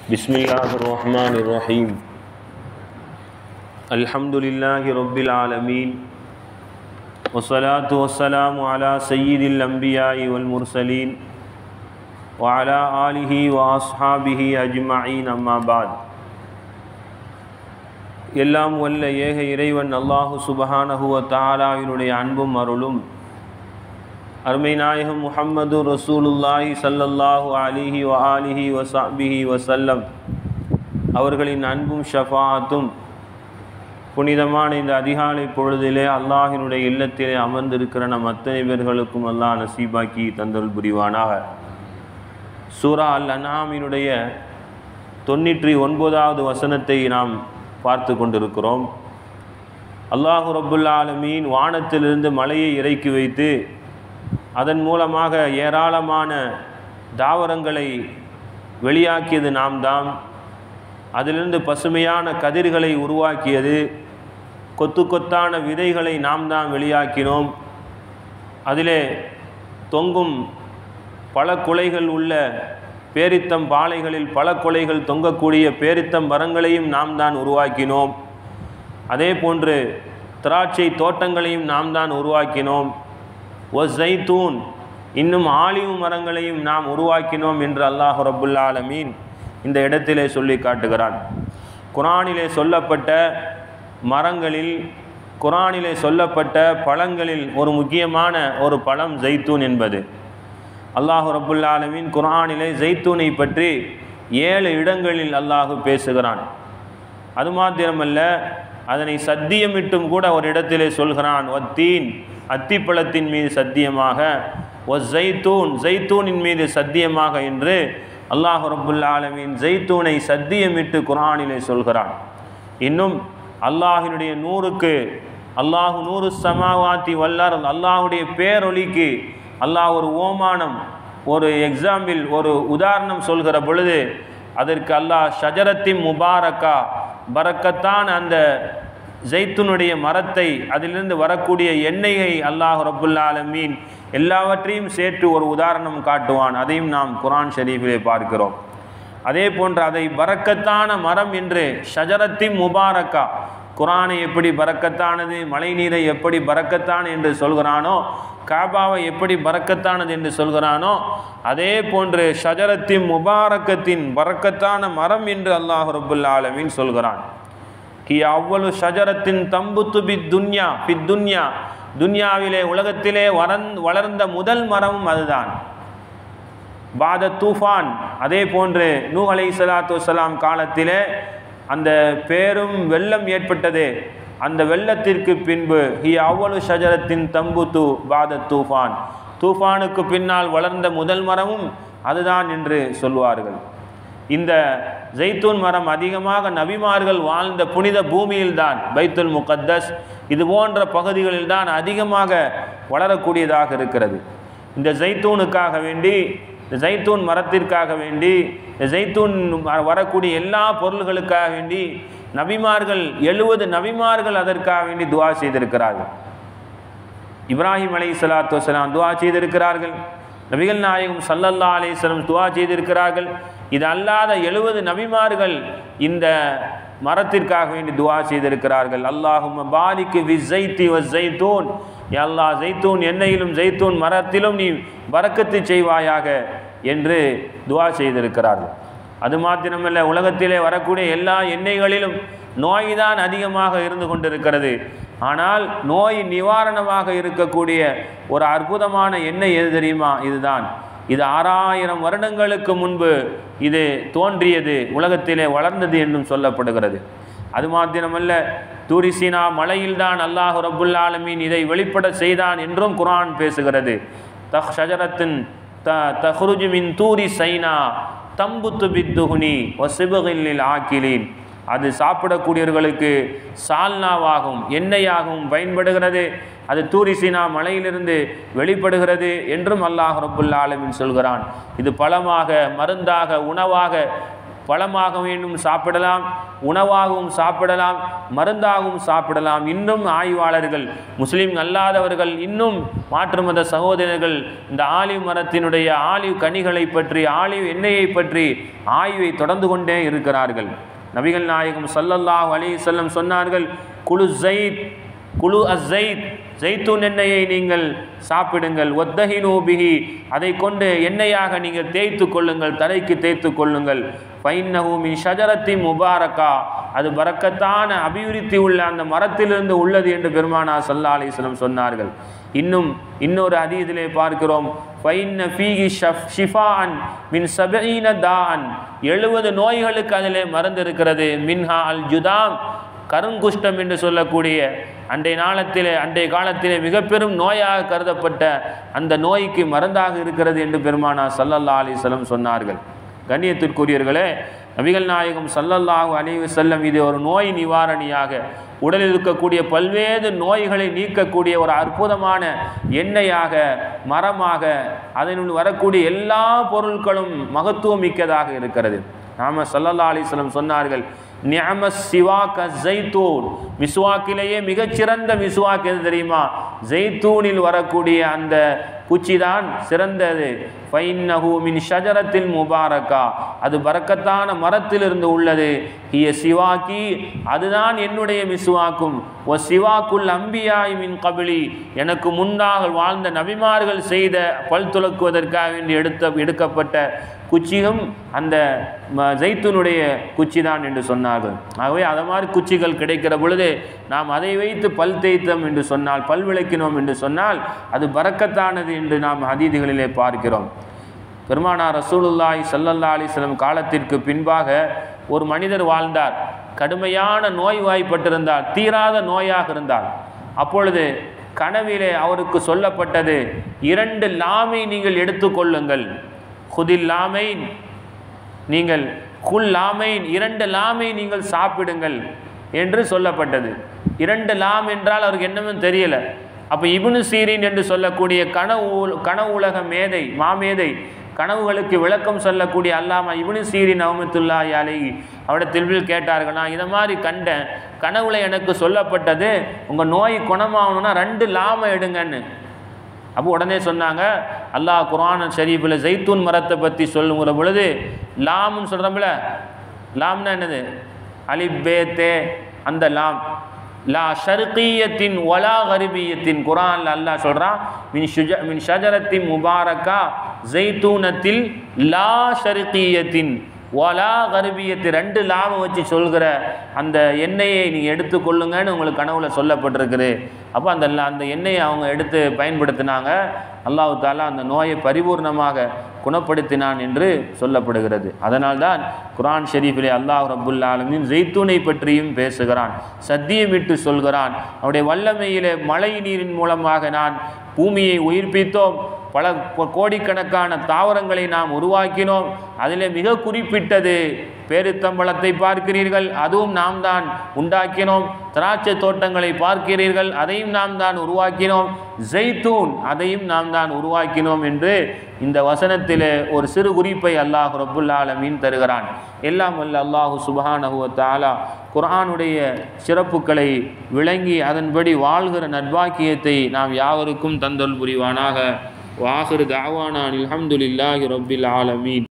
بسم الله الرحمن الرحيم الحمد لله رب العالمين والصلاة والسلام على سيد الأنبياء والمرسلين وعلى آله وأصحابه أجمعين أما بعد எல்லாம் வல்ல ஏக இறைவன் அல்லாஹு சுபஹானஹுவ தாலாவினுடைய அன்பும் அருளும் அருமை நாயகம் முஹம்மது ரசூலுல்லாஹி ஸல்லல்லாஹு அலிஹி வ ஆலிஹி வசாபிஹி வசல்லம் அவர்களின் அன்பும் ஷஃபாத்தும் புனிதமான இந்த அதிகாலை பொழுதிலே அல்லாஹினுடைய இல்லத்திலே அமர்ந்திருக்கிற நம் அத்தனை பேர்களுக்கும் அல்லாஹ் நசீபாக்கி தந்தல் புரிவானாக சூரா அல் அனாமினுடைய தொண்ணூற்றி ஒன்பதாவது வசனத்தை நாம் பார்த்து கொண்டிருக்கிறோம் அல்லாஹு ரப்புல் ஆலமீன் வானத்திலிருந்து மலையை இறக்கி வைத்து அதன் மூலமாக ஏராளமான தாவரங்களை வெளியாக்கியது நாம் தான் அதிலிருந்து பசுமையான கதிர்களை உருவாக்கியது கொத்து கொத்தான விதைகளை நாம் தான் வெளியாக்கினோம் அதிலே தொங்கும் பல குலைகள் உள்ள பேரித்தம் பாலைகளில் பல கொலைகள் தொங்கக்கூடிய பேரித்தம் மரங்களையும் நாம் தான் உருவாக்கினோம் அதே போன்று திராட்சை தோட்டங்களையும் நாம் தான் உருவாக்கினோம் ஒ ஜைத்தூன் இன்னும் ஆலிவு மரங்களையும் நாம் உருவாக்கினோம் என்று அல்லாஹ் ரபுல்லா ஆலமீன் இந்த இடத்திலே சொல்லி காட்டுகிறான் குரானிலே சொல்லப்பட்ட மரங்களில் குரானிலே சொல்லப்பட்ட பழங்களில் ஒரு முக்கியமான ஒரு பழம் ஜெய்த்தூன் என்பது அல்லாஹு ரபுல்லா ஆலமீன் குரானிலே ஜெய்த்தூனை பற்றி ஏழு இடங்களில் அல்லாஹு பேசுகிறான் அது மாத்திரமல்ல அதனை சத்தியமிட்டும் கூட ஒரு இடத்திலே சொல்கிறான் ஒத்தீன் அத்திப்பழத்தின் மீது சத்தியமாக ஒ ஜெய்தூன் ஜெய்தூனின் மீது சத்தியமாக என்று அல்லாஹு ரபுல் ஆலமீன் ஜெய்தூனை சத்தியமிட்டு குரானிலே சொல்கிறான் இன்னும் அல்லாஹினுடைய நூறுக்கு அல்லாஹு நூறு சமாவாத்தி வல்லார் அல்லாஹுடைய பேரொலிக்கு அல்லாஹ் ஒரு ஓமானம் ஒரு எக்ஸாம்பிள் ஒரு உதாரணம் சொல்கிற பொழுது அதற்கு அல்லாஹ் ஷஜரத்தின் முபாரக்கா பறக்கத்தான் அந்த ஜெய்த்துனுடைய மரத்தை அதிலிருந்து வரக்கூடிய எண்ணெயை அல்லாஹ் ரபுல்லா ஆலமீன் எல்லாவற்றையும் சேர்த்து ஒரு உதாரணம் காட்டுவான் அதையும் நாம் குரான் ஷரீஃபிலே பார்க்கிறோம் அதே போன்று அதை பறக்கத்தான மரம் என்று ஷஜரத்தின் முபாரக்கா குரானை எப்படி பறக்கத்தானது மழை நீரை எப்படி பறக்கத்தான் என்று சொல்கிறானோ காபாவை எப்படி பறக்கத்தானது என்று சொல்கிறானோ அதே போன்று ஷஜரத்தின் முபாரக்கத்தின் பறக்கத்தான மரம் என்று அல்லாஹ் ரபுல் ஆலமின் சொல்கிறான் கி அவ்வளவு ஷஜரத்தின் தம்புத்து பி துன்யா பி துன்யா துன்யாவிலே உலகத்திலே வரந் வளர்ந்த முதல் மரமும் அதுதான் பாத தூஃபான் அதே போன்று நூ அலை சலாத்து வலாம் காலத்திலே அந்த பேரும் வெள்ளம் ஏற்பட்டது அந்த வெள்ளத்திற்கு பின்பு ஹி அவ்வளவு ஷஜரத்தின் தம்புத்து பாத தூஃபான் தூஃபானுக்கு பின்னால் வளர்ந்த முதல் மரமும் அதுதான் என்று சொல்வார்கள் இந்த ஜெய்தூன் மரம் அதிகமாக நபிமார்கள் வாழ்ந்த புனித பூமியில்தான் பைத்துல் முகத்தஸ் இது போன்ற பகுதிகளில் தான் அதிகமாக வளரக்கூடியதாக இருக்கிறது இந்த ஜெய்தூனுக்காக வேண்டி இந்த ஜெய்தூன் மரத்திற்காக வேண்டி இந்த ஜெய்தூன் வரக்கூடிய எல்லா பொருள்களுக்காக வேண்டி நபிமார்கள் எழுபது நபிமார்கள் அதற்காக வேண்டி துவா செய்திருக்கிறார்கள் இப்ராஹிம் அலை சலாத்து வலாம் துவா செய்திருக்கிறார்கள் நபிகள் நாயகம் சல்லல்லா அலிஸ்லம் துவா செய்திருக்கிறார்கள் இது அல்லாத எழுபது நபிமார்கள் இந்த மரத்திற்காக வேண்டி துவா செய்திருக்கிறார்கள் அல்லாஹும் பாலிக்கு வி ஜெய்தி வ ஜெய்தூன் எல்லா ஜெய்தூன் எண்ணெயிலும் ஜெய்தூன் மரத்திலும் நீ வரக்கத்து செய்வாயாக என்று துவா செய்திருக்கிறார்கள் அது மாத்திரமல்ல உலகத்திலே வரக்கூடிய எல்லா எண்ணெய்களிலும் நோய்தான் அதிகமாக இருந்து கொண்டிருக்கிறது ஆனால் நோய் நிவாரணமாக இருக்கக்கூடிய ஒரு அற்புதமான எண்ணெய் எது தெரியுமா இதுதான் இது ஆறாயிரம் வருடங்களுக்கு முன்பு இது தோன்றியது உலகத்திலே வளர்ந்தது என்றும் சொல்லப்படுகிறது அது மாத்திரமல்ல தூரிசினா மலையில்தான் அல்லாஹு ரபுல் ஆலமீன் இதை வெளிப்பட செய்தான் என்றும் குரான் பேசுகிறது தஹ் ஷஜரத்தின் த தஹ்ருஜு மின் தூரி சைனா தம்புத்து பித்துகுனி ஒசிபகில்லில் ஆக்கிலீன் அது சாப்பிடக்கூடியவர்களுக்கு சால்னாவாகவும் எண்ணெயாகவும் பயன்படுகிறது அது தூரிசினா மலையிலிருந்து வெளிப்படுகிறது என்றும் அல்லாஹ் ரபுல்லா ஆலமின் சொல்கிறான் இது பழமாக மருந்தாக உணவாக பழமாக வேண்டும் சாப்பிடலாம் உணவாகவும் சாப்பிடலாம் மருந்தாகவும் சாப்பிடலாம் இன்னும் ஆய்வாளர்கள் முஸ்லீம் அல்லாதவர்கள் இன்னும் மாற்று மத சகோதரர்கள் இந்த ஆலிவ் மரத்தினுடைய ஆலிவ் கனிகளை பற்றி ஆலிவ் எண்ணெயை பற்றி ஆய்வை தொடர்ந்து கொண்டே இருக்கிறார்கள் நபிகள் நாயகம் ஸல்லல்லாஹு அலைஹி வஸல்லம் சொன்னார்கள் குழு ஜெயித் குழு அஸ்ஸைத் ஜெய்தூன் எண்ணெயை நீங்கள் சாப்பிடுங்கள் ஒத்தஹினு பிஹி அதை கொண்டு எண்ணெயாக நீங்கள் தேய்த்து கொள்ளுங்கள் தலைக்கு தேய்த்து கொள்ளுங்கள் ஃபைன்னஹு மின் ஷஜரத்தி முபாரக்கா அது பரக்கத்தான அபிவிருத்தி உள்ள அந்த மரத்திலிருந்து உள்ளது என்று பெருமானா சல்லா அலிஸ்லம் சொன்னார்கள் இன்னும் இன்னொரு அதீதிலே பார்க்கிறோம் ஃபைன்ன ஃபீஹி ஷஃப் ஷிஃபான் மின் சபீன தான் எழுபது நோய்களுக்கு அதிலே மருந்து இருக்கிறது மின்ஹா அல் ஜுதாம் கருங்குஷ்டம் என்று சொல்லக்கூடிய அன்றைய காலத்திலே அன்றைய காலத்திலே மிக பெரும் நோயாக கருதப்பட்ட அந்த நோய்க்கு மருந்தாக இருக்கிறது என்று பெருமானா சல்லல்லா அலிஸ்லம் சொன்னார்கள் கண்ணியத்திற்குரியவர்களே நபிகள் நாயகம் சல்லல்லாஹு அலைஹி வஸல்லம் இது ஒரு நோய் நிவாரணியாக உடலில் இருக்கக்கூடிய பல்வேறு நோய்களை நீக்கக்கூடிய ஒரு அற்புதமான எண்ணெயாக மரமாக அதனுள் வரக்கூடிய எல்லா பொருட்களும் மகத்துவம் மிக்கதாக இருக்கிறது நாம சல்லல்லா அலிஸ்லம் சொன்னார்கள் நியம சிவாக்க ஜெய்தூன் மிஸ்வாக்கிலேயே மிகச்சிறந்த மிஸ்வாக் எது தெரியுமா ஜெய்தூனில் வரக்கூடிய அந்த குச்சி தான் சிறந்தது ஃபைன்னஹு மின் ஷஜரத்தில் முபாரக்கா அது பரக்கத்தான மரத்திலிருந்து உள்ளது ஹிய சிவாக்கி அதுதான் என்னுடைய மிஸ்வாக்கும் ஒ சிவாக்குல் அம்பியாய் மின் கபிலி எனக்கு முன்னாக வாழ்ந்த நபிமார்கள் செய்த பல் துலக்குவதற்காக வேண்டி எடுத்த எடுக்கப்பட்ட குச்சியும் அந்த ம- ஜெய்தூனுடைய குச்சி தான் என்று சொன்னார்கள் ஆகவே அதை மாதிரி குச்சிகள் கிடைக்கிற பொழுது நாம் அதை வைத்து பல் தேய்த்தோம் என்று சொன்னால் பல் விளக்கினோம் என்று சொன்னால் அது பரக்கத்தானது என்று நாம் ஹதீதுகளிலே பார்க்கிறோம் பெருமானார் ரசூலுல்லாஹி ஸல்லல்லாஹு அலைஹி வஸல்லம் காலத்திற்கு பின்பாக ஒரு மனிதர் வாழ்ந்தார் கடுமையான நோய்வாய்ப்பட்டிருந்தார் தீராத நோயாக இருந்தார் அப்பொழுது கனவிலே அவருக்கு சொல்லப்பட்டது இரண்டு லாமை நீங்கள் எடுத்துக்கொள்ளுங்கள் குதில் லாமைன் நீங்கள் குல் லாமைன் இரண்டு லாமை நீங்கள் சாப்பிடுங்கள் என்று சொல்லப்பட்டது இரண்டு லாம் என்றால் அவருக்கு என்னமே தெரியல அப்போ இப்னு சீரின் என்று சொல்லக்கூடிய கனவு உல- கனவு உலக மேதை மாமேதை கனவுகளுக்கு விளக்கம் சொல்லக்கூடிய அல்லாமா இப்னு சீரின் அஹமத்துல்லா அலை அவரிடத்தில் கேட்டார்கள் நான் இதை மாதிரி கண்டேன் கனவுல எனக்கு சொல்லப்பட்டது உங்கள் நோய் குணமாகணும்னா ரெண்டு லாமை எடுங்கன்னு அப்போ உடனே சொன்னாங்க அல்லாஹ் குர்ஆன் ஷரீஃபில் ஜெய்தூன் மரத்தை பற்றி சொல்லுங்கிற பொழுது லாம்னு சொல்கிறோம்ல லாம்னா என்னது அலிப் பே தே அந்த லாம் லா ஷர்கியத்தின் ஒலா கரிபியத்தின் குரான்ல அல்லாஹ் சொல்கிறான் மின் ஷுஜ மின் ஷஜரத்தின் முபாரக்கா ஜெய்தூனத்தில் லா ஷர்கியத்தின் ஒலா கருபியத்து ரெண்டு லாபம் வச்சு சொல்கிற அந்த எண்ணெயை நீங்கள் எடுத்துக்கொள்ளுங்கன்னு உங்களுக்கு கனவுல சொல்லப்பட்டிருக்குது அப்போ அந்த லா- அந்த எண்ணெயை அவங்க எடுத்து பயன்படுத்தினாங்க அல்லாஹ் தாலா அந்த நோயை பரிபூர்ணமாக குணப்படுத்தினான் என்று சொல்லப்படுகிறது அதனால்தான் குர்ஆன் ஷெரீஃபிலே அல்லாஹ் ரப்புல் ஆலமீன் ஜெய்தூனை பற்றியும் பேசுகிறான் சத்தியமிட்டு சொல்கிறான் அவருடைய வல்லமையிலே மழை நீரின் மூலமாக நான் பூமியை உயிர்ப்பித்தோம் பல கொ- கோடிக்கணக்கான தாவரங்களை நாம் உருவாக்கினோம் அதிலே மிக குறிப்பிட்டது பேரித்தம்பழத்தை பார்க்கிறீர்கள் அதுவும் நாம் தான் உண்டாக்கினோம் திராட்சை தோட்டங்களை பார்க்கிறீர்கள் அதையும் நாம் தான் உருவாக்கினோம் ஜெய்தூன் அதையும் நாம் தான் உருவாக்கினோம் என்று இந்த வசனத்திலே ஒரு சிறு குறிப்பை அல்லாஹ் ரப்புல் ஆலமீன் தருகிறான் எல்லாம் வல்ல அல்லாஹு சுப்ஹானஹு வ தஆலா குர்ஆனுடைய சிறப்புகளை விளங்கி அதன்படி வாழ்கிற நட்பாக்கியத்தை நாம் யாவருக்கும் தந்தல் புரிவானாக வாஹிரு தாவானான் அல்ஹம்துலில்லாஹி ரப்பில் ஆலமீன்